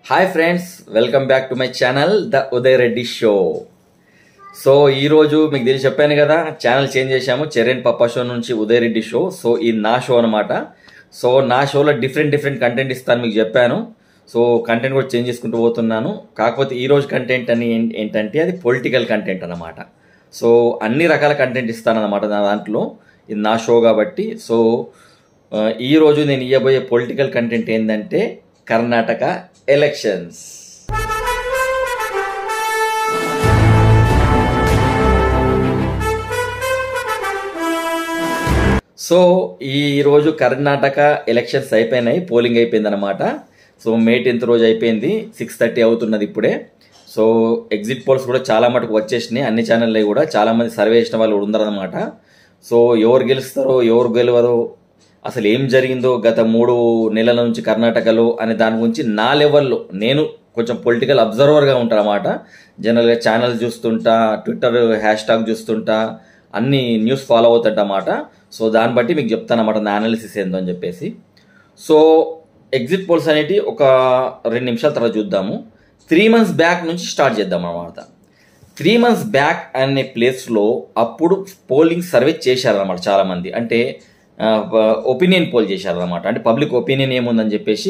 hi friends welcome back to my channel the Uday Reddy show so ఈరోజు మీకు తెలిసి చెప్పాను కదా ఛానల్ చేంజ్ చేశాము చెరెన్ పప్పా షో నుంచి ఉదయ్ రెడ్డి షో సో ఇది నా షో అనమాట సో నా షోలో డిఫరెంట్ డిఫరెంట్ కంటెంట్ ఇస్తాను మీకు చెప్పాను సో కంటెంట్ కూడా చేంజ్ చేసుకుంటూ పోతున్నాను కాకపోతే ఈ రోజు కంటెంట్ అని ఏం- ఏంటంటే అది పొలిటికల్ కంటెంట్ అనమాట సో అన్ని రకాల కంటెంట్ ఇస్తాను అనమాట నా దాంట్లో ఇది నా షో కాబట్టి సో ఆ, ఈ రోజు నేను ఇవ్వబోయే పొలిటికల్ కంటెంట్ ఏంటంటే కర్ణాటక ఎలక్షన్స్ సో ఈ రోజు కర్ణాటక ఎలక్షన్స్ అయిపోయినాయి పోలింగ్ అయిపోయింది అనమాట సో మే టెన్త్ రోజు అయిపోయింది సిక్స్ థర్టీ అవుతున్నది ఇప్పుడే సో ఎగ్జిట్ పోల్స్ కూడా చాలా మటుకు వచ్చేసినాయి అన్ని ఛానల్లో కూడా చాలా మంది సర్వే చేసిన వాళ్ళు ఉన్నారనమాట సో ఎవరు గెలుస్తారో ఎవరు గెలవరో అసలు ఏం జరిగిందో గత మూడు నెలల నుంచి కర్ణాటకలో అనే దాని గురించి నా లెవెల్లో నేను కొంచెం పొలిటికల్ అబ్జర్వర్గా ఉంటాను అనమాట జనరల్గా ఛానల్స్ చూస్తుంటా ట్విట్టర్ హ్యాష్ ట్యాగ్ చూస్తుంటా అన్ని న్యూస్ ఫాలో అవుతుంటన్నమాట సో దాన్ని బట్టి మీకు చెప్తాను అనమాట నా అనాలిసిస్ ఏందో అని చెప్పేసి సో ఎగ్జిట్ పోల్స్ అనేటి ఒక రెండు నిమిషాల తర్వాత చూద్దాము త్రీ మంత్స్ బ్యాక్ నుంచి స్టార్ట్ చేద్దాం అన్నమాట త్రీ మంత్స్ బ్యాక్ అనే ప్లేస్లో అప్పుడు పోలింగ్ సర్వే చేశారన్నమాట చాలామంది అంటే ఒపీనియన్ పోల్ చేశారన్నమాట అంటే పబ్లిక్ ఒపీనియన్ ఏముందని చెప్పేసి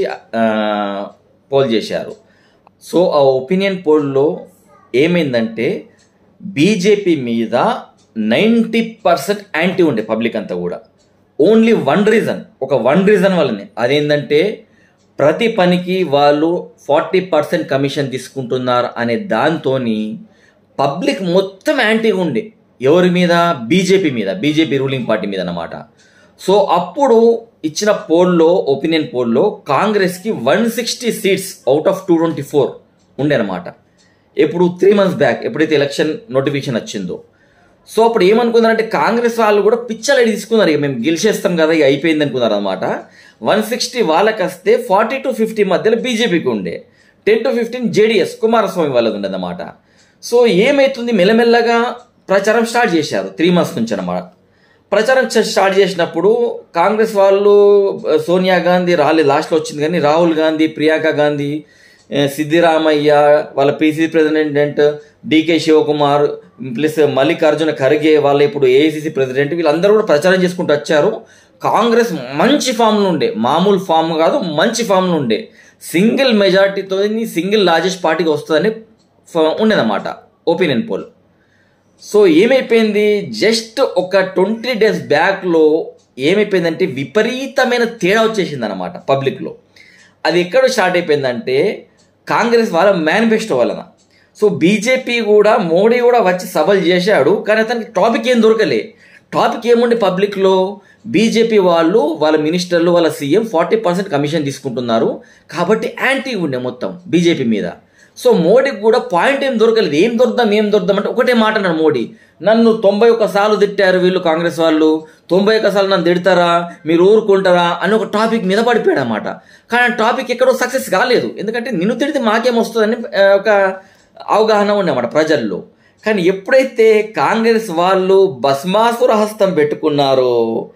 పోల్ చేశారు సో ఆ ఒపీనియన్ పోల్లో ఏమైందంటే బీజేపీ మీద నైంటీ పర్సెంట్ యాంటీ ఉండే పబ్లిక్ అంతా కూడా ఓన్లీ వన్ రీజన్ ఒక వన్ రీజన్ వల్లనే అదేంటంటే ప్రతి పనికి వాళ్ళు ఫార్టీ పర్సెంట్ కమిషన్ తీసుకుంటున్నారు అనే దాంతోని పబ్లిక్ మొత్తం యాంటీగా ఉండే ఎవరి మీద బీజేపీ మీద బీజేపీ రూలింగ్ పార్టీ మీద అన్నమాట సో అప్పుడు ఇచ్చిన పోల్లో ఒపీనియన్ పోల్లో కాంగ్రెస్కి one sixty seats out of two twenty four ఉండే అనమాట ఇప్పుడు త్రీ మంత్స్ బ్యాక్ ఎప్పుడైతే ఎలక్షన్ నోటిఫికేషన్ వచ్చిందో సో అప్పుడు ఏమనుకున్నారంటే కాంగ్రెస్ వాళ్ళు కూడా పిచ్చలడి తీసుకున్నారు ఇక మేము గెలిచేస్తాం కదా ఇక అయిపోయింది అనుకున్నారు అనమాట వన్ సిక్స్టీ వాళ్ళకి వస్తే ఫార్టీ టు ఫిఫ్టీ మధ్యలో బీజేపీకి ఉండే ten to fifteen JDS Kumaraswamy వాళ్ళది ఉండే అనమాట సో ఏమైతుంది మెల్లమెల్లగా ప్రచారం స్టార్ట్ చేశారు త్రీ మంత్స్ నుంచి అనమాట ప్రచారం చ- స్టార్ట్ చేసినప్పుడు కాంగ్రెస్ వాళ్ళు ఆ, సోనియా గాంధీ రాలే లాస్ట్లో వచ్చింది కానీ రాహుల్ గాంధీ ప్రియాంక గాంధీ ఆ, సిద్దిరామయ్య వాళ్ళ PC president DK Shivakumar plus Mallikarjuna Kharge వాళ్ళ ఇప్పుడు ఏఐసిసి ప్రెసిడెంట్ వీళ్ళందరూ కూడా ప్రచారం చేసుకుంటూ వచ్చారు కాంగ్రెస్ మంచి ఫామ్లో ఉండే మామూలు ఫామ్ కాదు మంచి ఫామ్లో ఉండే సింగిల్ మెజార్టీతో సింగిల్ లార్జెస్ట్ పార్టీకి వస్తుందని ఫ- ఉండేదన్నమాట ఒపీనియన్ పోల్ సో ఏమైపోయింది జస్ట్ ఒక ట్వంటీ డేస్ బ్యాక్లో ఏమైపోయిందంటే విపరీతమైన తేడా వచ్చేసింది అనమాట పబ్లిక్లో అది ఎక్కడ స్టార్ట్ అయిపోయిందంటే కాంగ్రెస్ వాళ్ళ మేనిఫెస్టో వలన సో బీజేపీ కూడా మోడీ కూడా వచ్చి సభలు చేశాడు కానీ అతనికి టాపిక్ ఏం దొరకలే టాపిక్ ఏముంది పబ్లిక్లో బీజేపీ వాళ్ళు వాళ్ళ మినిస్టర్లు వాళ్ళ సీఎం ఫార్టీ పర్సెంట్ కమిషన్ తీసుకుంటున్నారు కాబట్టి యాంటీ ఉండే మొత్తం బీజేపీ మీద సో మోడీకి కూడా పాయింట్ ఏం దొరకలేదు ఏం దొరుకుదాం ఏం దొరుకుదాం అంటే ఒకటే మాట అన్నాడు మోడీ నన్ను తొంభై ఒక్క సార్లు తిట్టారు వీళ్ళు కాంగ్రెస్ వాళ్ళు తొంభై ఒక్క సార్లు నన్ను తిడతారా మీరు ఊరుకుంటారా అని ఒక టాపిక్ మీద పడిపోయాడు అనమాట కానీ ఆ టాపిక్ ఎక్కడో సక్సెస్ కాలేదు ఎందుకంటే నిన్ను తిడితే మాకేం వస్తుందని ఆ, ఒక అవగాహన ఉండేమాట ప్రజల్లో కానీ ఎప్పుడైతే కాంగ్రెస్ వాళ్ళు భస్మాసుర హస్తం పెట్టుకున్నారో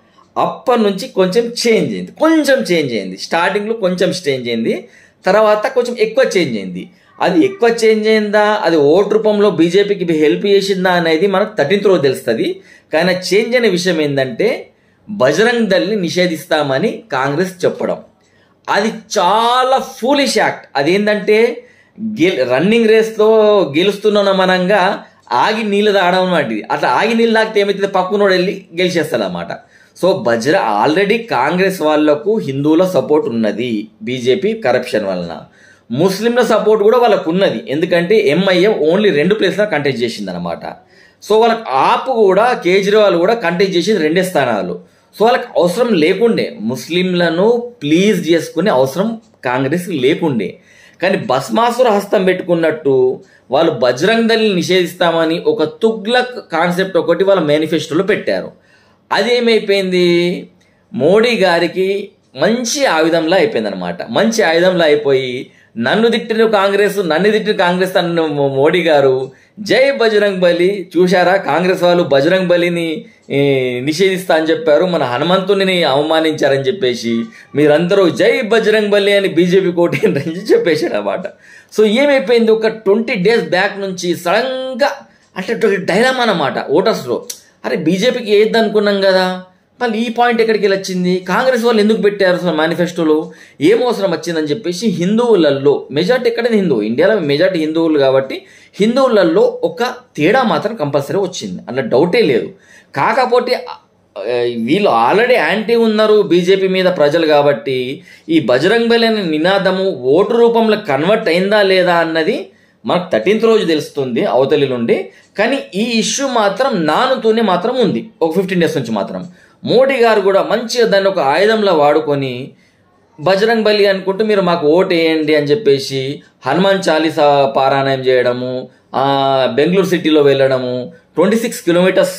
అప్పటి నుంచి కొంచెం చేంజ్ అయింది కొంచెం చేంజ్ అయింది స్టార్టింగ్లో కొంచెం చేంజ్ అయింది తర్వాత కొంచెం ఎక్కువ చేంజ్ అయింది అది ఎక్కువ చేంజ్ అయిందా అది ఓటు రూపంలో బీజేపీకి హెల్ప్ చేసిందా అనేది మనకు థర్టీన్త్ రోజు తెలుస్తుంది కానీ ఆ చేంజ్ అనే విషయం ఏంటంటే బజరంగ్ దళ్ని నిషేధిస్తామని కాంగ్రెస్ చెప్పడం అది చాలా ఫూలిష్ యాక్ట్ అదేంటంటే గెల్ రన్నింగ్ రేస్లో గెలుస్తున్న మనంగా ఆగి నీళ్ళు తాగడం అన్నమాట అట్లా ఆగి నీళ్ళు తాగితే ఏమైతుంది పక్కనోడు వెళ్ళి గెలిచేస్తాడు అనమాట సో బజ్ర ఆల్రెడీ కాంగ్రెస్ వాళ్లకు హిందువుల సపోర్ట్ ఉన్నది బీజేపీ కరప్షన్ వలన ముస్లింల సపోర్ట్ కూడా వాళ్ళకు ఉన్నది ఎందుకంటే ఎంఐఎం ఓన్లీ రెండు ప్లేస్లో కంటెస్ట్ చేసింది అనమాట సో వాళ్ళకి ఆప్ కూడా కేజ్రీవాల్ కూడా కంటెస్ట్ చేసింది రెండే స్థానాలు సో వాళ్ళకి అవసరం లేకుండే ముస్లింలను ప్లీజ్ చేసుకునే అవసరం కాంగ్రెస్ లేకుండే కానీ భస్మాసుర హస్తం పెట్టుకున్నట్టు వాళ్ళు బజరంగ్ దళిని నిషేధిస్తామని ఒక తుగ్లక్ కాన్సెప్ట్ ఒకటి వాళ్ళ మేనిఫెస్టోలో పెట్టారు అదేమైపోయింది మోడీ గారికి మంచి ఆయుధంలా అయిపోయింది అనమాట మంచి ఆయుధంలా అయిపోయి నన్ను తిట్టిన కాంగ్రెస్ నన్ను తిట్టిన కాంగ్రెస్ అన్న మో- మోడీ గారు జై బజరంగ్ బలి చూశారా కాంగ్రెస్ వాళ్ళు బజరంగ్ బలిని ఈ, నిషేధిస్తా అని చెప్పారు మన హనుమంతుని అవమానించారని చెప్పేసి మీరందరూ జై బజరంగ్ బలి అని బీజేపీ కోటేంటని చెప్పేశాడు అన్నమాట సో ఏమైపోయింది ఒక ట్వంటీ డేస్ బ్యాక్ నుంచి సడన్గా అంటే డైలామా అన్నమాట ఓటర్స్లో అరే బీజేపీకి ఏది అనుకున్నాం కదా మళ్ళీ ఈ పాయింట్ ఎక్కడికి వెళ్ళి వచ్చింది కాంగ్రెస్ వాళ్ళు ఎందుకు పెట్టారు అసలు మేనిఫెస్టోలో ఏం అవసరం వచ్చిందని చెప్పేసి హిందువులలో మెజార్టీ ఎక్కడైనా హిందూ ఇండియాలో మెజార్టీ హిందువులు కాబట్టి హిందువులలో ఒక తేడా మాత్రం కంపల్సరీ వచ్చింది అలా డౌటే లేదు కాకపోతే ఆ, వీళ్ళు ఆల్రెడీ యాంటీ ఉన్నారు బీజేపీ మీద ప్రజలు కాబట్టి ఈ బజరంగ్ బలి అనే నినాదము ఓటు రూపంలో కన్వర్ట్ అయిందా లేదా అన్నది మనకు థర్టీన్త్ రోజు తెలుస్తుంది అవతలి నుండి కానీ ఈ ఇష్యూ మాత్రం నానుతూనే మాత్రం ఉంది ఒక ఫిఫ్టీన్ డేస్ నుంచి మాత్రం మోడీ గారు కూడా మంచిగా దాన్ని ఒక ఆయుధంలా వాడుకొని బజరంగ్ బలి అనుకుంటూ మీరు మాకు ఓటు వేయండి అని చెప్పేసి హనుమాన్ చాలీసా పారాయణం చేయడము ఆ, బెంగళూరు సిటీలో వెళ్ళడము twenty six kilometres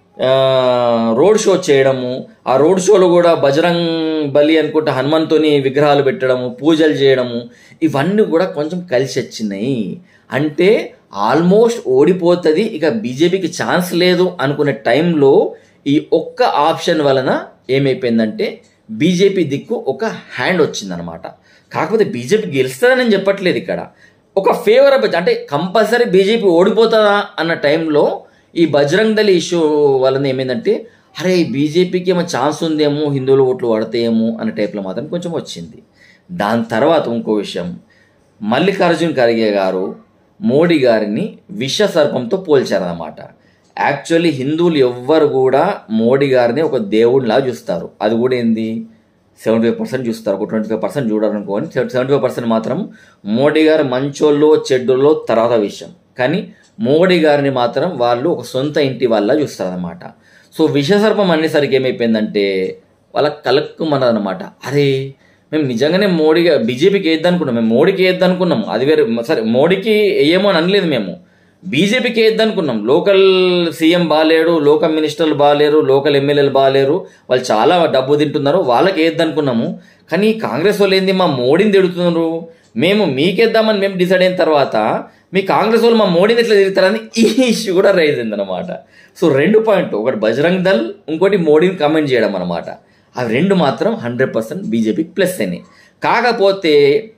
road show చేయడము ఆ రోడ్ షోలో కూడా బజరంగ్ బలి అనుకుంటే హనుమంతుని విగ్రహాలు పెట్టడము పూజలు చేయడము ఇవన్నీ కూడా కొంచెం కలిసి వచ్చినాయి అంటే ఆల్మోస్ట్ ఓడిపోతుంది ఇక బీజేపీకి ఛాన్స్ లేదు అనుకునే టైంలో ఈ ఒక్క ఆప్షన్ వలన ఏమైపోయిందంటే బీజేపీ దిక్కు ఒక హ్యాండ్ వచ్చిందనమాట కాకపోతే బీజేపీ గెలుస్తుందని నేను చెప్పట్లేదు ఇక్కడ ఒక ఫేవరబుల్ అంటే కంపల్సరీ బీజేపీ ఓడిపోతుందా అన్న టైంలో ఈ బజరంగ్ దళి ఇష్యూ వలన ఏమైందంటే అరే బీజేపీకి ఏమో ఛాన్స్ ఉందేమో హిందువులు ఓట్లు పడతాయేమో అనే టైప్లో మాత్రం కొంచెం వచ్చింది దాని తర్వాత ఇంకో విషయం మల్లికార్జున్ ఖర్గే గారు మోడీ గారిని విష సర్పంతో పోల్చారన్నమాట యాక్చువల్లీ హిందువులు ఎవ్వరు కూడా మోడీ గారిని ఒక దేవుడిలా చూస్తారు అది కూడా ఏంది సెవెంటీ ఫైవ్ పర్సెంట్ చూస్తారు ఒక ట్వంటీ ఫైవ్ పర్సెంట్ చూడాలనుకోని సెవెంటీ ఫైవ్ పర్సెంట్ మాత్రం మోడీ గారు మంచోళ్ళు చెడ్డోళ్ళు తర్వాత విషయం కానీ మోడీ గారిని మాత్రం వాళ్ళు ఒక సొంత ఇంటి వాళ్ళ చూస్తారనమాట సో విషసర్పం అనేసరికి ఏమైపోయిందంటే వాళ్ళకి కలక్కుమన్నదనమాట అరే మేము నిజంగానే మోడీ బీజేపీకి వేద్దానుకున్నాం మేము మోడీకి వేద్దానుకున్నాం అది వేరే సరే మోడీకి వేయమో అని అనలేదు మేము బీజేపీకి వేద్దానుకున్నాం లోకల్ సీఎం బాగాలేడు లోకల్ మినిస్టర్లు బాగాలేరు లోకల్ ఎమ్మెల్యేలు బాగాలేరు వాళ్ళు చాలా డబ్బు తింటున్నారు వాళ్ళకి వేద్దానుకున్నాము కానీ కాంగ్రెస్ వాళ్ళు ఏంది మా మోడీని తిడుతున్నారు మేము మీకేద్దామని మేము డిసైడ్ అయిన తర్వాత మీ కాంగ్రెస్ వాళ్ళు మా మోడీని ఎట్లా తిరుగుతారని ఈ ఇష్యూ కూడా రైజ్ అయిందనమాట సో రెండు పాయింట్ ఒకటి బజరంగ్ దల్ ఇంకోటి మోడీని కమెంట్ చేయడం అనమాట అవి రెండు మాత్రం హండ్రెడ్ పర్సెంట్ బీజేపీకి ప్లస్ అయినాయి కాకపోతే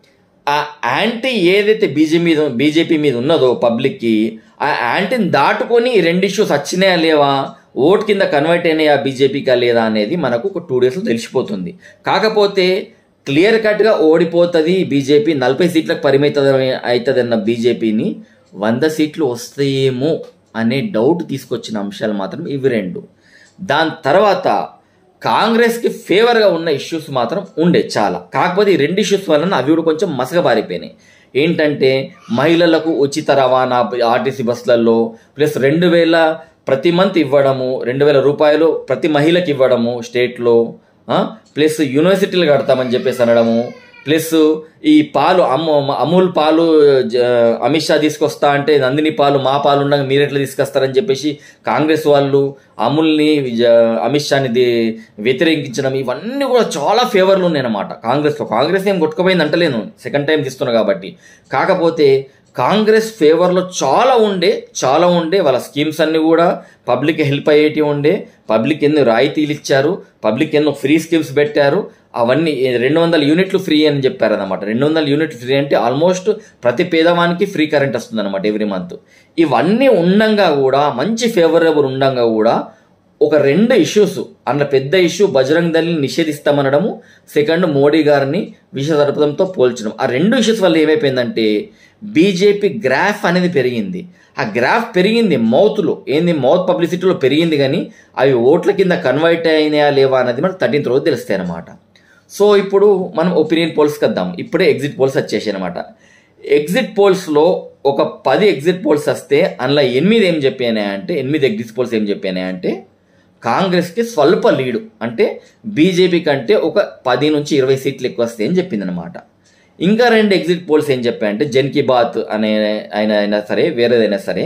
ఆ యాంటీ ఏదైతే బీజేపీ మీద బీజేపీ మీద ఉన్నదో పబ్లిక్కి ఆ యాంటీని దాటుకొని ఈ రెండు ఇష్యూస్ వచ్చినాయా లేవా ఓట్ కింద కన్వర్ట్ అయినాయా బీజేపీకా లేదా అనేది మనకు ఒక టూ డేస్లో తెలిసిపోతుంది కాకపోతే క్లియర్ కట్గా ఓడిపోతుంది బీజేపీ నలభై సీట్లకు పరిమితం అవుతుందన్న బీజేపీని వంద సీట్లు వస్తాయేమో అనే డౌట్ తీసుకొచ్చిన అంశాలు మాత్రం ఇవి రెండు దాని తర్వాత కాంగ్రెస్కి ఫేవర్గా ఉన్న ఇష్యూస్ మాత్రం ఉండే చాలా కాకపోతే ఈ రెండు ఇష్యూస్ వలన అవి కూడా కొంచెం మసగబారిపోయినాయి ఏంటంటే మహిళలకు ఉచిత రవాణా ఆర్టీసీ బస్సులలో ప్లస్ రెండు వేల ప్రతి మంత్ ఇవ్వడము రెండు వేల రూపాయలు ప్రతి మహిళకి ఇవ్వడము స్టేట్లో ప్లస్ యూనివర్సిటీలు కడతామని చెప్పేసి అనడము ప్లస్ ఈ పాలు అమ్ము అమూల్ పాలు జ- అమిత్ షా తీసుకొస్తా అంటే నందిని పాలు మా పాలు ఉండగా మీరు ఎట్లా తీసుకొస్తారని చెప్పేసి కాంగ్రెస్ వాళ్ళు అమూల్ని జ- అమిత్ షాని ది- వ్యతిరేకించడం ఇవన్నీ కూడా చాలా ఫేవర్లు ఉన్నాయన్నమాట కాంగ్రెస్లో కాంగ్రెస్ ఏం కొట్టుకుపోయింది అంటలేను సెకండ్ టైం తీస్తున్నా కాబట్టి కాకపోతే కాంగ్రెస్ ఫేవర్లో చాలా ఉండే చాలా ఉండే వాళ్ళ స్కీమ్స్ అన్ని కూడా పబ్లిక్ హెల్ప్ అయ్యేటివి ఉండే పబ్లిక్ ఎన్నో రాయితీలు ఇచ్చారు పబ్లిక్ ఎన్నో ఫ్రీ స్కీమ్స్ పెట్టారు అవన్నీ రెండు వందల యూనిట్లు ఫ్రీ అని చెప్పారు అనమాట రెండు వందల యూనిట్లు ఫ్రీ అంటే ఆల్మోస్ట్ ప్రతి పేదవానికి ఫ్రీ కరెంట్ వస్తుంది అనమాట ఎవ్రీ మంత్ ఇవన్నీ ఉండంగా కూడా మంచి ఫేవరబుల్ ఉండంగా కూడా ఒక రెండు ఇష్యూస్ అన్న పెద్ద ఇష్యూ బజరంగ్ దళిని నిషేధిస్తామనడము సెకండ్ మోడీ గారిని విషసర్పంతో పోల్చడం ఆ రెండు ఇష్యూస్ వల్ల ఏమైపోయిందంటే బీజేపీ గ్రాఫ్ అనేది పెరిగింది ఆ గ్రాఫ్ పెరిగింది మౌత్లో ఏంది మౌత్ పబ్లిసిటీలో పెరిగింది కానీ అవి ఓట్ల కింద కన్వర్ట్ అయినాయా లేవా అనేది మనకు థర్టీన్త్ రోజు తెలుస్తాయి అనమాట సో ఇప్పుడు మనం ఒపీనియన్ పోల్స్కి వద్దాం ఇప్పుడే ఎగ్జిట్ పోల్స్ వచ్చేసాయి అనమాట ఎగ్జిట్ పోల్స్లో ఒక పది ఎగ్జిట్ పోల్స్ వస్తే అందులో ఎనిమిది ఏం చెప్పానే అంటే ఎనిమిది ఎగ్జిట్ పోల్స్ ఏం చెప్పానే అంటే కాంగ్రెస్కి స్వల్ప లీడు అంటే బీజేపీ కంటే ఒక పది నుంచి ఇరవై సీట్లు ఎక్కువ వస్తాయి అని చెప్పింది అనమాట ఇంకా రెండు ఎగ్జిట్ పోల్స్ ఏం చెప్పాయంటే జన్ కీ బాత్ అనే ఆయన అయినా సరే వేరేదైనా సరే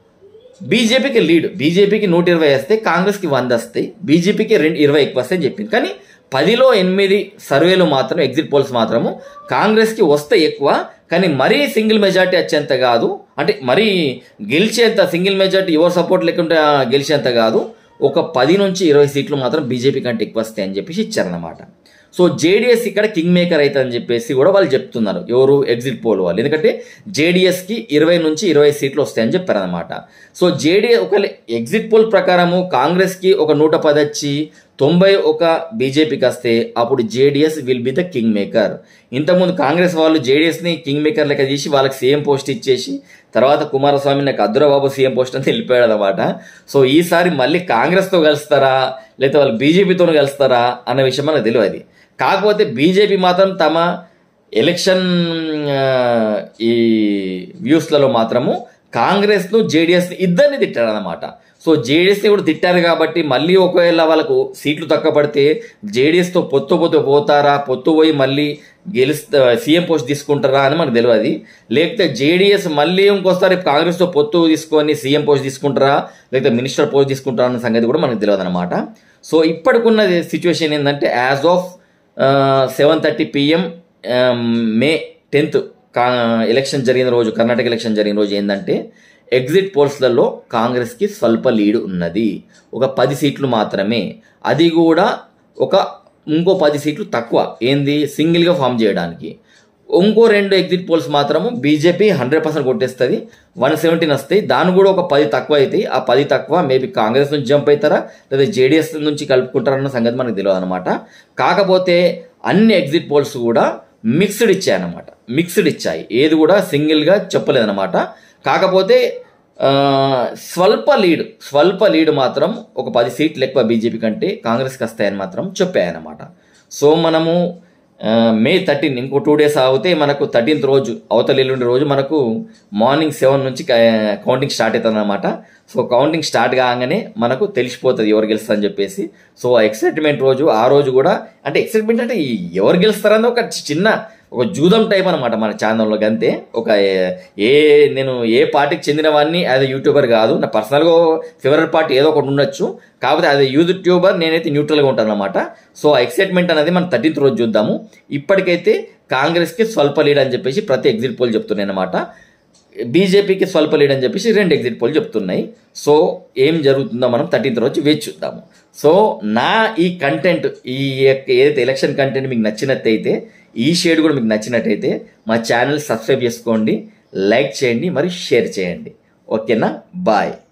బీజేపీకి లీడ్ బీజేపీకి నూట ఇరవై వస్తే కాంగ్రెస్కి వంద వస్తాయి బీజేపీకి రెండు ఇరవై ఎక్కువ వస్తాయి అని చెప్పింది కానీ పదిలో ఎనిమిది సర్వేలు మాత్రం ఎగ్జిట్ పోల్స్ మాత్రము కాంగ్రెస్కి వస్తే ఎక్కువ కానీ మరీ సింగిల్ మెజార్టీ వచ్చేంత కాదు అంటే మరీ గెలిచేంత సింగిల్ మెజార్టీ ఎవరు సపోర్ట్ లేకుంటే ఆ, గెలిచేంత కాదు ఒక పది నుంచి ఇరవై సీట్లు మాత్రం బీజేపీ కంటే ఎక్కువ వస్తాయి అని చెప్పేసి ఇచ్చారన్నమాట సో జేడీఎస్ ఇక్కడ కింగ్ మేకర్ అవుతుందని చెప్పేసి కూడా వాళ్ళు చెప్తున్నారు ఎవరు ఎగ్జిట్ పోల్ వాళ్ళు ఎందుకంటే జేడీఎస్కి ఇరవై నుంచి ఇరవై సీట్లు వస్తాయని చెప్పారనమాట సో జేడీఎస్ ఒక ఎగ్జిట్ పోల్ ప్రకారము కాంగ్రెస్కి ఒక నూట పది వచ్చి తొంభై ఒక బీజేపీకి వస్తే అప్పుడు JDS will be the king maker ఇంతకుముందు కాంగ్రెస్ వాళ్ళు జేడీఎస్ని కింగ్ మేకర్ లెక్క చేసి వాళ్ళకి సీఎం పోస్ట్ ఇచ్చేసి తర్వాత కుమారస్వామి నాకు అద్దురబాబు సీఎం పోస్ట్ అని వెళ్ళిపోయాడు అనమాట సో ఈసారి మళ్ళీ కాంగ్రెస్తో కలుస్తారా లేకపోతే వాళ్ళు బీజేపీతో కలుస్తారా అన్న విషయం మనకు తెలియదు కాకపోతే బీజేపీ మాత్రం తమ ఎలక్షన్ ఆ, ఈ వ్యూస్లలో మాత్రము కాంగ్రెస్ను జేడీఎస్ని ఇద్దరిని తిట్టారనమాట సో జేడీఎస్ని కూడా తిట్టారు కాబట్టి మళ్ళీ ఒకవేళ వాళ్ళకు సీట్లు తక్కువ పడితే జేడీఎస్తో పొత్తు పొత్తు పోతారా పొత్తు పోయి మళ్ళీ గెలుస్తా సీఎం పోస్ట్ తీసుకుంటారా అని మనకు తెలియదు లేకపోతే జేడీఎస్ మళ్ళీ ఇంకోసారి కాంగ్రెస్తో పొత్తు తీసుకొని సీఎం పోస్ట్ తీసుకుంటారా లేకపోతే మినిస్టర్ పోస్ట్ తీసుకుంటారా అన్న సంగతి కూడా మనకు తెలియదు అనమాట సో ఇప్పటికున్న సిచ్యువేషన్ ఏంటంటే as of seven thirty PM May tenth కా ఎలక్షన్ జరిగిన రోజు కర్ణాటక ఎలక్షన్ జరిగిన రోజు ఏంటంటే ఎగ్జిట్ పోల్స్లలో కాంగ్రెస్కి స్వల్ప లీడ్ ఉన్నది ఒక పది సీట్లు మాత్రమే అది కూడా ఒక ఇంకో పది సీట్లు తక్కువ ఏంది సింగిల్గా ఫామ్ చేయడానికి ఇంకో రెండు ఎగ్జిట్ పోల్స్ మాత్రము బీజేపీ హండ్రెడ్ పర్సెంట్ కొట్టేస్తుంది వన్ సెవెంటీన్ వస్తాయి దాని కూడా ఒక పది తక్కువ అవుతాయి ఆ పది తక్కువ మేబీ కాంగ్రెస్ నుంచి జంప్ అవుతారా లేదా జేడీఎస్ నుంచి కలుపుకుంటారన్న సంగతి మనకు తెలియదు అనమాట కాకపోతే అన్ని ఎగ్జిట్ పోల్స్ కూడా మిక్స్డ్ ఇచ్చాయన్నమాట మిక్స్డ్ ఇచ్చాయి ఏది కూడా సింగిల్గా చెప్పలేదన్నమాట కాకపోతే ఆ, స్వల్ప లీడ్ స్వల్ప లీడ్ మాత్రం ఒక పది సీట్లు ఎక్కువ బీజేపీ కంటే కాంగ్రెస్కి వస్తాయని మాత్రం చెప్పాయన్నమాట సో మనము ఆ, మే థర్టీన్ ఇంకో టూ డేస్ ఆగితే మనకు థర్టీన్త్ రోజు అవతల ఎల్లుండి రోజు మనకు మార్నింగ్ సెవెన్ నుంచి క- కౌంటింగ్ స్టార్ట్ అవుతుంది అనమాట సో కౌంటింగ్ స్టార్ట్ కాగానే మనకు తెలిసిపోతుంది ఎవరు గెలుస్తారని చెప్పేసి సో ఆ ఎక్సైట్మెంట్ రోజు ఆ రోజు కూడా అంటే ఎక్సైట్మెంట్ అంటే ఈ ఎవరు గెలుస్తారని ఒక చిన్న ఒక జూదం టైప్ అనమాట మన ఛానల్లో అంతే ఒక ఏ- ఏ నేను ఏ పార్టీకి చెందిన వాడిని యాజ్ యూట్యూబర్ కాదు నా పర్సనల్గా ఫేవరెట్ పార్టీ ఏదో ఒకటి ఉండొచ్చు కాకపోతే యాజ్ యూట్యూబర్ నేనైతే న్యూట్రల్గా ఉంటాను అనమాట సో ఆ ఎక్సైట్మెంట్ అనేది మనం థర్టీన్త్ రోజు చూద్దాము ఇప్పటికైతే కాంగ్రెస్కి స్వల్ప లీడ్ అని చెప్పేసి ప్రతి ఎగ్జిట్ పోల్ చెప్తున్నాయి అనమాట బీజేపీకి స్వల్ప లీడ్ అని చెప్పేసి రెండు ఎగ్జిట్ పోల్ చెప్తున్నాయి సో ఏం జరుగుతుందో మనం థర్టీన్త్ రోజు వేచి చూద్దాము సో నా ఈ కంటెంట్ ఈ యొక్క ఏదైతే ఎలక్షన్ కంటెంట్ మీకు నచ్చినట్టయితే ఈ షేడ్ కూడా మీకు నచ్చినట్టయితే మా ఛానల్ సబ్స్క్రైబ్ చేసుకోండి లైక్ చేయండి మరియు షేర్ చేయండి ఓకేనా బాయ్